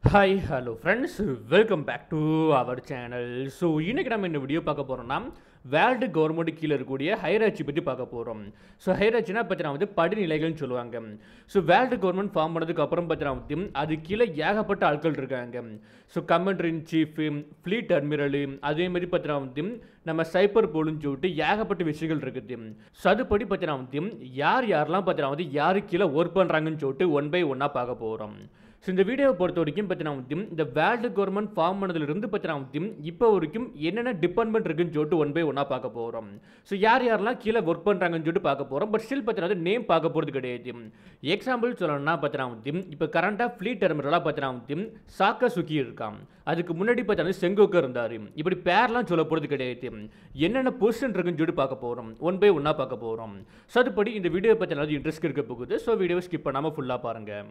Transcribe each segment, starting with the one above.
hi hello friends welcome back to our channel so இன்னைக்கு நம்ம இந்த வீடியோ பார்க்க போகிறோம்னா வேர்ல்டு கவர்மெண்ட் கீழே இருக்கக்கூடிய ஹைராச்சி பற்றி பார்க்க போகிறோம் ஸோ ஹைராச்சினா பார்த்தீங்கன்னா வந்து படிநிலைகள்னு சொல்லுவாங்க ஸோ வேர்ல்டு கவர்மெண்ட் ஃபார்ம் பண்ணதுக்கு அப்புறம் பார்த்தீங்கன்னா வந்து அது கீழே ஏகப்பட்ட ஆட்கள் இருக்காங்க so commander in chief fleet admiral அதே மாதிரி பார்த்தீங்கன்னா வந்து நம்ம சைபர் போலுன்னு சொல்லிட்டு ஏகப்பட்ட விஷயங்கள் இருக்குது ஸோ அதுபடி பார்த்தீங்கன்னா வந்து யார் யாரெல்லாம் பார்த்தீங்கன்னா வந்து யாரு கீழே ஒர்க் பண்ணுறாங்கன்னு சொல்லிட்டு ஒன் பை ஒன்னாக பார்க்க போகிறோம் ஸோ இந்த வீடியோவை பொறுத்த வரைக்கும் பார்த்தீங்கன்னா வந்து இந்த வேர்ல்டு கவர்மெண்ட் ஃபார்ம் பண்ணதுலேருந்து பார்த்தீங்கன்னா வந்து இப்போ வரைக்கும் என்னென்ன டிபார்ட்மெண்ட் இருக்குன்னு சொல்லிட்டு ஒன் பை ஒன்னாக பார்க்க போகிறோம் ஸோ யார் யாரெல்லாம் கீழே ஒர்க் பண்ணுறாங்கன்னு சொல்லிட்டு பார்க்க போகிறோம் பட் ஸ்டில் பார்த்தீங்கன்னா நேம் பார்க்க போகிறது கிடையாது எக்ஸாம்பிள் சொல்லணும்னா பார்த்தீங்கன்னா வந்து இப்போ கரண்டாக ஃப்ளீட் டெர்மினலாக பார்த்தீங்கன்னா வந்து சாக்கா சுக்கி இருக்கான் அதுக்கு முன்னாடி பார்த்தீங்கன்னா செங்கோக்கர் இருந்தார் இப்படி பேர்லாம் சொல்ல போகிறது கிடையாது என்னென்ன பொசிஷன் இருக்குன்னு சொல்லிட்டு பார்க்க போகிறோம் ஒன் பை ஒன்னாக பார்க்க போகிறோம் ஸோ அதுபடி இந்த வீடியோ பற்றி இன்ட்ரெஸ்ட் இருக்க போகுது ஸோ வீடியோவை ஸ்கிப் பண்ணாமல் ஃபுல்லாக பாருங்கள்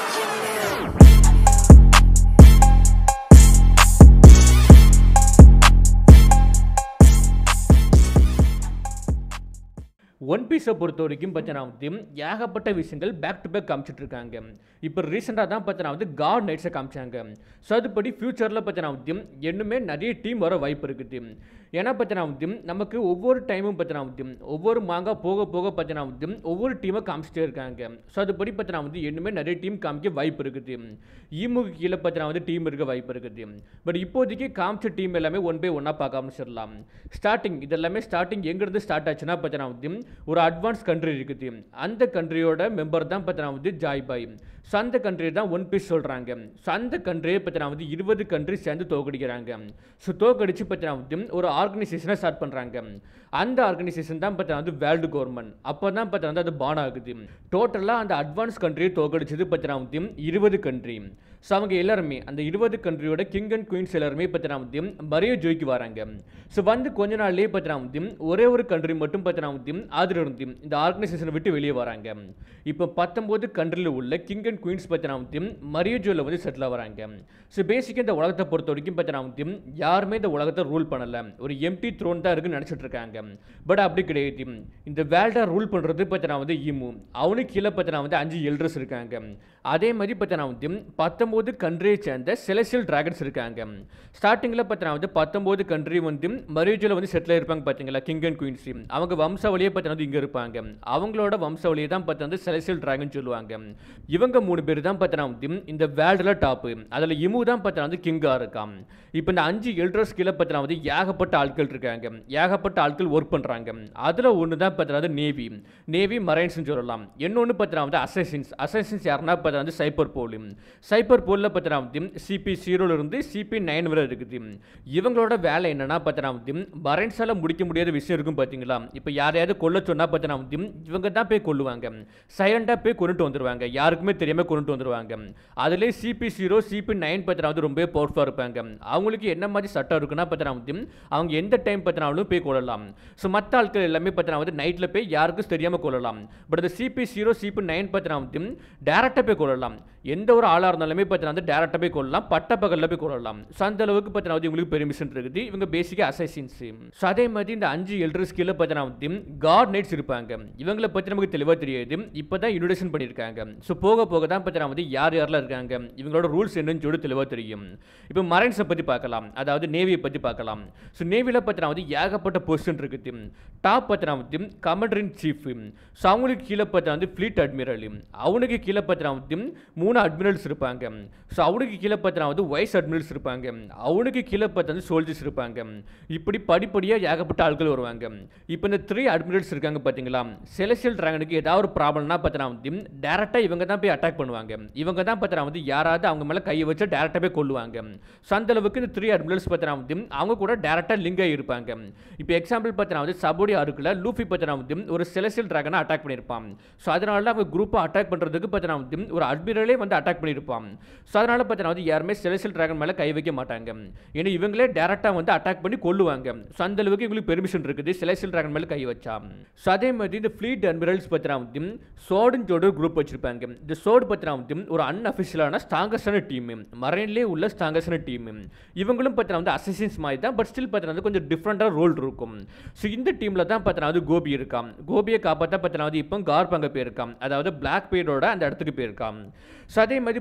ஒன் பீஸை பொறுத்த வரைக்கும் பார்த்தீங்கன்னா வந்து ஏகப்பட்ட விஷயங்கள் பேக் டு பேக் காமிச்சிட்டு இருக்காங்க இப்போ ரீசெண்டாக தான் பார்த்தீங்கன்னா வந்து காட் நைட்ஸை காமிச்சாங்க ஸோ அதுபடி ஃபியூச்சரில் பார்த்தீங்கன்னா வந்து இன்னுமே நிறைய டீம் வர வாய்ப்பு இருக்குது ஏன்னா பார்த்தீங்கன்னா வந்து நமக்கு ஒவ்வொரு டைமும் பார்த்தீங்கன்னா வந்து ஒவ்வொரு மாங்கா போக போக பார்த்தீங்கன்னா வந்து ஒவ்வொரு டீமை காமிச்சிட்டே இருக்காங்க ஸோ அதுபடி பார்த்தீங்கன்னா வந்து இன்னுமே நிறைய டீம் காமிக்க வாய்ப்பு இருக்குது ஈமுக்கு கீழே பார்த்தீங்கன்னா வந்து டீம் இருக்க வாய்ப்பு இருக்குது பட் இப்போதைக்கு காமிச்ச டீம் எல்லாமே ஒன் பை ஒன்னாக பார்க்க ஆரம்பிச்சிடலாம் ஸ்டார்டிங் இதெல்லாமே ஸ்டார்டிங் எங்கேருந்து ஸ்டார்ட் ஆச்சுன்னா பார்த்தீங்கன்னா வந்து ஒரு அட்வான்ஸ் கண்ட்ரி இருக்குது அந்த கண்ட்ரியோட மெம்பர் தான் பார்த்தீங்கன்னா வந்து ஜாய் பாய் ஸோ அந்த கண்ட்ரி தான் ஒன் பீஸ் சொல்கிறாங்க ஸோ அந்த கண்ட்ரியை பார்த்தீங்கன்னா வந்து இருபது கண்ட்ரி சேர்ந்து தோக்கடிக்கிறாங்க ஸோ தோக்கடிச்சு பார்த்தீங்கன்னா வந்து ஒரு ஆர்கனைசேஷனை ஸ்டார்ட் பண்ணுறாங்க அந்த ஆர்கனைசேஷன் தான் பார்த்தீங்கன்னா வந்து வேர்ல்டு கவர்மெண்ட் அப்போ தான் பார்த்தீங்கன்னா வந்து அது பான் ஆகுது டோட்டலாக அந்த அட்வான்ஸ் கண்ட்ரியை தோக்கடிச்சது பார்த்தீங்கன்னா வந்து இருபது கண்ட்ரி ஸோ அவங்க எல்லாருமே அந்த இருபது கண்ட்ரியோட கிங் அண்ட் குயின்ஸ் எல்லாருமே பார்த்தீங்கன்னா வந்து மறைய ஜோய்க்கு வராங்க ஸோ வந்து கொஞ்ச நாள்லேயே பார்த்தீங்கன்னா வந்து ஒரே ஒரு கண்ட்ரி மட்டும் பார்த்தீங்கன்னா வந்து அதில் இருந்து இந்த ஆர்கனைசேஷனை விட்டு வெளியே வராங்க இப்போ பத்தொம்போது கண்ட்ரியில் உள்ள கிங் அண்ட் குயின்ஸ் பார்த்தீங்கன்னா வந்து மரிய ஜோவில் வந்து செட்டில் வராங்க ஸோ பேசிக்காக இந்த உலகத்தை பொறுத்த வரைக்கும் பார்த்தீங்கன்னா வந்து யாருமே இந்த உலகத்தை ரூல் பண்ணலை ஒரு எம்டி த்ரோன் தான் இருக்குன்னு நினச்சிட்டு இருக்காங்க பட் அப்படி கிடையாது இந்த வேர்ல்டை ரூல் பண்ணுறது பார்த்தீங்கன்னா வந்து ஈமு அவனுக்கு கீழே பார்த்தீங்கன்னா வந்து அஞ்சு எல்டர்ஸ் இருக்காங்க அதே மாதிரி பார்த்தீங்கன்னா வந்து பத்தொம்போது கண்ட்ரியை சேர்ந்த செலசியல் டிராகன்ஸ் இருக்காங்க ஸ்டார்டிங்கில் பார்த்தீங்கன்னா வந்து பத்தொம்போது கண்ட்ரி வந்து மரியோஜில் வந்து செட்டில் இருப்பாங்க பார்த்தீங்களா கிங் அண்ட் குயின்ஸ் அவங்க வம்சாவளியே பார்த்தீங்கன்னா வந்து இங்கே இருப்பாங்க அவங்களோட வம்சாவளியை தான் பார்த்தா வந்து செலசியல் டிராகன் சொல்லுவாங்க இவங்க மூணு பேர் தான் பார்த்தீங்கன்னா வந்து இந்த வேர்ல்டில் டாப்பு அதில் இமு தான் பார்த்தீங்கன்னா வந்து கிங்காக இருக்கான் இப்போ இந்த அஞ்சு எல்டர்ஸ் கீழே பார்த்தீங்கன்னா வந்து ஏகப்பட்ட ஆட்கள் இருக்காங்க ஏகப்பட்ட ஆட்கள் ஒர்க் பண்ணுறாங்க அதில் ஒன்று தான் பார்த்தீங்கன்னா வந்து நேவி நேவி மரைன்ஸ்னு சொல்லலாம் இன்னொன்று பார்த்தீங்கன்னா வந்து அசசின்ஸ் அசசின்ஸ் யாருன்னா பார்த்தா வந்து சைபர் போல் சைபர் போலில் பார்த்தீங்கன்னா வந்து சிபி ஜீரோலேருந்து சிபி நைன் வரை இருக்குது இவங்களோட வேலை என்னன்னா பார்த்தீங்கன்னா வந்து மரைன்ஸால் முடிக்க முடியாத விஷயம் இருக்கும் பார்த்தீங்களா இப்போ யாரையாவது கொல்ல சொன்னால் பார்த்தீங்கன்னா வந்து இவங்க தான் போய் கொல்லுவாங்க சைலண்டாக போய் கொண்டுட்டு வந்துருவாங்க யாருக்குமே தெரியாமல் கொண்டுட்டு வந்துருவாங்க அதுலேயே சிபி ஜீரோ சிபி நைன் பார்த்தீங்கன்னா வந்து ரொம்ப பவர்ஃபுல்லாக இருப்பாங்க அவங்களுக்கு என்ன மாதிரி சட்டம் இருக்குன்னா பார்த்தீங்கன்னா வந்து அவங்க எந்த டைம் பார்த்தினாலும் போய் கொள்ளலாம் ஸோ மற்ற ஆட்கள் எல்லாமே பார்த்தீங்கன்னா வந்து நைட்டில் போய் யாருக்கும் தெரியாமல் கொள்ளலாம் பட் இந்த சிபி ஜீரோ சிபி நைன் பார்த்தீங்கன்னா வந்து டேரெக்டாக போய் கொள்ளலாம் எந்த ஒரு ஆளாக இருந்தாலுமே பார்த்தீங்கன்னா வந்து டேரெக்டாக போய் கொள்ளலாம் பட்ட பகலில் போய் கொள்ளலாம் ஸோ அந்த அளவுக்கு பார்த்தீங்கன்னா வந்து இவங்களுக்கு பெர்மிஷன் இருக்குது இவங்க பேசிக்காக அசைசின்ஸ் ஸோ அதே மாதிரி இந்த அஞ்சு எல்டர்ஸ் கீழே பார்த்தீங்கன்னா வந்து காட் நைட்ஸ் இருப்பாங்க இவங்களை பற்றி நமக்கு தெளிவாக தெரியாது இப்போ தான் இன்ட்ரடக்ஷன் பண்ணியிருக்காங்க ஸோ போக போக தான் பார்த்தீங்கன்னா வந்து யார் யாரெல்லாம் இருக்காங்க இவங்களோட ரூல்ஸ் என்னன்னு சொல்லி தெளிவாக தெரியும் இப்போ மரைன்ஸை பற்றி பார்க்கலாம் அதாவது நேவியை பற்றி பார்க்கலாம் ஸோ நேவியில் பார்த்தீங்கன்னா வந்து ஏகப்பட்ட பொசிஷன் இருக்குது டாப் பார்த்தீங்கன்னா வந்து கமாண்டர் இன் சீஃப் ஸோ அவங்களுக்கு கீழே பார்த்தா வந்து ஃப்ளீட் அட்மிரல் அவனுக்கு கீழே பார்த்தீங்கன்னா வந்து மூணு அட்மிரல்ஸ் இருப்பாங்க ஸோ அவனுக்கு கீழே பார்த்தீங்கன்னா வந்து வைஸ் அட்மிரல்ஸ் இருப்பாங்க அவனுக்கு கீழே பார்த்தா வந்து சோல்ஜர்ஸ் இருப்பாங்க இப்படி படிப்படியாக ஏகப்பட்ட ஆட்கள் வருவாங்க இப்போ இந்த த்ரீ அட்மிரல்ஸ் இருக்காங்க பார்த்தீங்களா செலசியல் டிராகனுக்கு ஏதாவது ஒரு ப்ராப்ளம்னா பார்த்தீங்கன்னா வந்து டேரெக்டாக இவங்க தான் போய் அட்டாக் பண்ணுவாங்க இவங்க தான் பார்த்தீங்கன்னா வந்து யாராவது அவங்க மேலே கையை வச்சு டேரெக்டாக போய் கொள்ளுவாங்க ஸோ அந்த அளவுக்கு இந்த த்ரீ அட்மிரல்ஸ் பார்த்தீங்கன்னா வந்து அவங்க கூட டேரெக்டாக லிங்க் ஆகியிருப்பாங்க இப்போ எக்ஸாம்பிள் பார்த்தீங்கன்னா வந்து சபோடி அருக்கில் லூஃபி பார்த்தீங்கன்னா வந்து ஒரு செலசியல் டிராகனை அட்டாக் பண்ணியிருப்பான் ஸோ அதனால அவங்க குரூப்பை அட்டாக் பண்ணுறதுக்கு பார்த்தீங்கன்னா வந்து ஒரு அட்மிரலே வந்து அட்டாக் பண்ணியிருப்பான் ஸோ அதனால பார்த்தீங்கன்னா வந்து யாருமே செலசியல் டிராகன் மேலே கை வைக்க மாட்டாங்க ஏன்னா இவங்களே டேரெக்டாக வந்து அட்டாக் பண்ணி கொள்ளுவாங்க ஸோ அந்த அளவுக்கு இவங்களுக்கு பெர்மிஷன் இருக்குது செலசியல் டிராகன் மேலே கை வச்சா ஸோ அதே மாதிரி இந்த ஃப்ளீட் அட்மிரல்ஸ் பார்த்தீங்கன்னா வந்து சோடுன்னு சொல்லிட்டு ஒரு குரூப் வச்சிருப்பாங்க இந்த சோடு பார்த்தீங்கன்னா வந்து ஒரு அன்அஃபிஷியலான ஸ்ட்ராங்கஸ்டான டீம் மரைன்லேயே உள்ள ஸ்ட்ராங்கஸ்டான டீம் இவங்களும் பார்த்தீங்கன்னா வந்து அசிஸ்டன்ஸ் மாதிரி தான் பட் ஸ்டில் பார்த்தீங்கன்னா வந்து கொஞ்சம் டிஃப்ரெண்ட்டாக ரோல் இருக்கும் ஸோ இந்த டீமில் தான் பார்த்தீங்கன்னா வந்து கோபி இருக்கான் கோபியை காப்பாற்ற பார்த்தீங்கன்னா வந்து இப்போ கார்ப் அங்கே போயிருக்கான் அதாவது பிளாக் பீரியடோட அந்த இடத்துக்கு போயிருக்கான் ஸோ அதே மாதிரி பார்த்தீங்கன்னா வந்து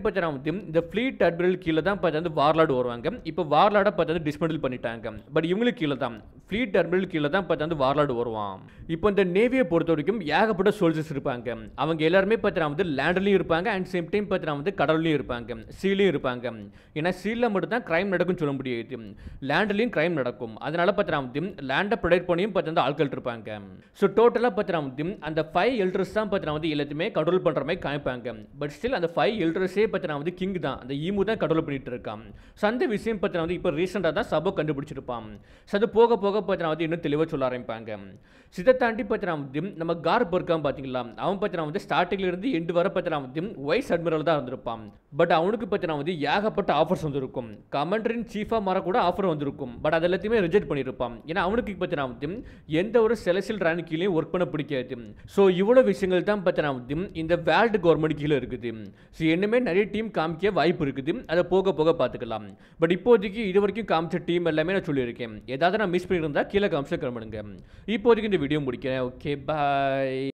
வந்து இந்த ஃப்ளீட் அட்மிரல் கீழே தான் பார்த்தா வந்து வார்லாடு வருவாங்க இப்போ வார்லாடை பார்த்தா வந்து டிஸ்மெண்டில் பண்ணிட்டாங்க பட் இவங்களுக்கு கீழே தான் ஃப்ளீட் அட்மிரல் கீழே தான் பார்த்தா வந்து வார்லாடு வருவான் இப்போ இந்த நேவியை பொறுத்த வரைக்கும் ஏகப்பட்ட சோல்ஜர்ஸ் இருப்பாங்க அவங்க எல்லாருமே பார்த்தீங்கன்னா வந்து லேண்ட்லையும் இருப்பாங்க அண்ட் சேம் டைம் பார்த்தீங்கன்னா வந்து கடல்லையும் இருப்பாங்க சீலையும் இருப்பாங்க ஏன்னா சீலில் மட்டும் தான் கிரைம் நடக்கும்னு சொல்ல முடியாது லேண்ட்லையும் கிரைம் நடக்கும் அதனால பார்த்தீங்கன்னா வந்து லேண்டை ப்ரொடெக்ட் பண்ணியும் பார்த்தீங்கன்னா ஆட்கள் இருப்பாங்க ஸோ டோட்டலாக பார்த்தீங்கன்னா வந்து அந்த ஃபைவ் எல்டர்ஸ் தான் பார்த்தீங்கன்னா வந்து எல்லாத்தையுமே கண்ட்ரோல் பண்ணுற மாதிரி காமிப்பாங்க பட் ஸ்டில் அந்த ஃபைவ் எல்டர்ஸே பார்த்தீங்கன்னா வந்து கிங் தான் அந்த ஈமு தான் கண்ட்ரோல் பண்ணிட்டு இருக்கான் ஸோ அந்த விஷயம் பார்த்தீங்கன்னா வந்து இப்போ ரீசெண்டாக தான் சபோ கண்டுபிடிச்சிருப்பான் ஸோ அது போக போக பார்த்தீங்கன்னா வந்து இன்னும் தெளிவாக சொல்ல ஆரம்பிப்பாங்க ஸோ இதை தாண்டி பார்த்தீங்கன்னா வந்து நம்ம கார்ப் இருக்கான் பார்த்தீங்களா அவன் பார்த்தீங்கன்னா வந்து ஸ்டார்டிங்ல இருந்து எண்டு வர பார்த்தீங்கன்னா வந்து வைஸ் அட்மிரல் தான் இருந்திருப்பான் பட் அவனுக்கு பார்த்தீங்கன்னா வந்து ஏகப்பட்ட ஆஃபர்ஸ் வந்திருக்கும் கமாண்டரின் சீஃபாக மாற கூட ஆஃபர் வந்திருக்கும் பட் அது எல்லாத்தையுமே ரிஜெக்ட் பண்ணியிருப்பான் ஏன்னா அவனுக்கு பார்த்தீங்கன்னா வந்து எந்த ஒரு செலசியல் ரேங்க் கீழே ஒர்க் பண்ண பிடிக்காது ஸோ இவ்வளோ விஷயங்கள் தான் பார்த்தீங்கன்னா வந்து இந்த வேர்ல்டு கவர்மெண்ட் கீழே இருக்குது ஸோ இன்னுமே நிறைய டீம் காமிக்க வாய்ப்பு இருக்குது அதை போக போக பார்த்துக்கலாம் பட் இப்போதைக்கு இது வரைக்கும் காமிச்ச டீம் எல்லாமே நான் சொல்லியிருக்கேன் ஏதாவது நான் மிஸ் பண்ணியிருந்தா கீழே காமிச்சு கிளம்புங்க இப்போதைக்கு இந்த வீடியோ முடிக்கிறேன் ஓகே பாய்